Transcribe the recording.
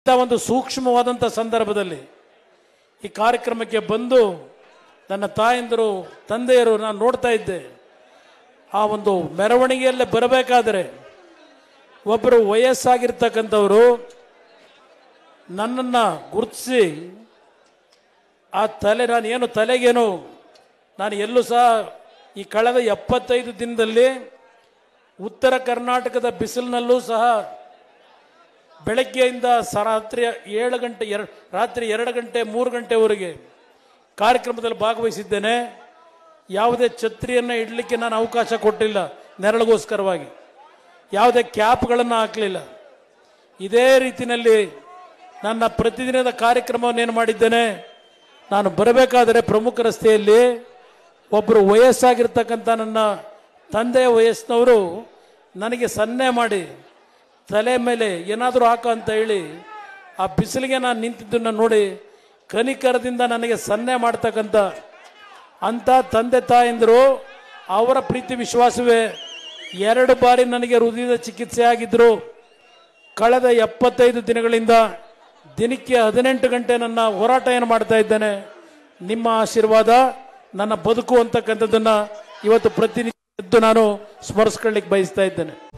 ಇಂಥ ಒಂದು ಸೂಕ್ಷ್ಮವಾದಂಥ ಸಂದರ್ಭದಲ್ಲಿ ಈ ಕಾರ್ಯಕ್ರಮಕ್ಕೆ ಬಂದು ನನ್ನ ತಾಯಂದಿರು ತಂದೆಯರು ನಾನು ನೋಡ್ತಾ ಇದ್ದೆ ಆ ಒಂದು ಮೆರವಣಿಗೆಯಲ್ಲೇ ಬರಬೇಕಾದರೆ ಒಬ್ಬರು ವಯಸ್ಸಾಗಿರ್ತಕ್ಕಂಥವರು ನನ್ನನ್ನು ಗುರುತಿಸಿ ಆ ತಲೆ ನಾನು ಏನು ತಲೆಗೇನು ನಾನು ಎಲ್ಲೂ ಸಹ ಈ ಕಳೆದ ಎಪ್ಪತ್ತೈದು ದಿನದಲ್ಲಿ ಉತ್ತರ ಕರ್ನಾಟಕದ ಬಿಸಿಲಿನಲ್ಲೂ ಸಹ ಬೆಳಗ್ಗೆಯಿಂದ ಸ ರಾತ್ರಿ ಏಳು ಗಂಟೆ ಎರಡು ರಾತ್ರಿ ಎರಡು ಗಂಟೆ ಮೂರು ಗಂಟೆವರೆಗೆ ಕಾರ್ಯಕ್ರಮದಲ್ಲಿ ಭಾಗವಹಿಸಿದ್ದೇನೆ ಯಾವುದೇ ಛತ್ರಿಯನ್ನು ಇಡಲಿಕ್ಕೆ ನಾನು ಅವಕಾಶ ಕೊಟ್ಟಿಲ್ಲ ನೆರಳಿಗೋಸ್ಕರವಾಗಿ ಯಾವುದೇ ಕ್ಯಾಪ್ಗಳನ್ನು ಹಾಕಲಿಲ್ಲ ಇದೇ ರೀತಿಯಲ್ಲಿ ನನ್ನ ಪ್ರತಿದಿನದ ಕಾರ್ಯಕ್ರಮವನ್ನು ಏನು ಮಾಡಿದ್ದೇನೆ ನಾನು ಬರಬೇಕಾದರೆ ಪ್ರಮುಖ ರಸ್ತೆಯಲ್ಲಿ ಒಬ್ಬರು ವಯಸ್ಸಾಗಿರ್ತಕ್ಕಂಥ ನನ್ನ ತಂದೆಯ ವಯಸ್ಸಿನವರು ನನಗೆ ಸನ್ನೆ ಮಾಡಿ ತಲೆ ಮೇಲೆ ಏನಾದರೂ ಹಾಕೋ ಅಂತ ಹೇಳಿ ಆ ಬಿಸಿಲಿಗೆ ನಾನು ನಿಂತಿದ್ದನ್ನು ನೋಡಿ ಕನಿಕರದಿಂದ ನನಗೆ ಸನ್ನೆ ಮಾಡ್ತಕ್ಕಂಥ ಅಂಥ ತಂದೆ ತಾಯಂದರು ಅವರ ಪ್ರೀತಿ ವಿಶ್ವಾಸವೇ ಎರಡು ಬಾರಿ ನನಗೆ ಹೃದಯದ ಚಿಕಿತ್ಸೆ ಆಗಿದ್ದರು ಕಳೆದ ಎಪ್ಪತ್ತೈದು ದಿನಗಳಿಂದ ದಿನಕ್ಕೆ ಹದಿನೆಂಟು ಗಂಟೆ ನನ್ನ ಹೋರಾಟ ಏನು ಮಾಡ್ತಾ ಇದ್ದೇನೆ ನಿಮ್ಮ ಆಶೀರ್ವಾದ ನನ್ನ ಬದುಕು ಅಂತಕ್ಕಂಥದ್ದನ್ನು ಇವತ್ತು ಪ್ರತಿನಿತ್ಯ ಎದ್ದು ನಾನು ಸ್ಮರಿಸ್ಕೊಳ್ಳಿಕ್ಕೆ ಬಯಸ್ತಾ ಇದ್ದೇನೆ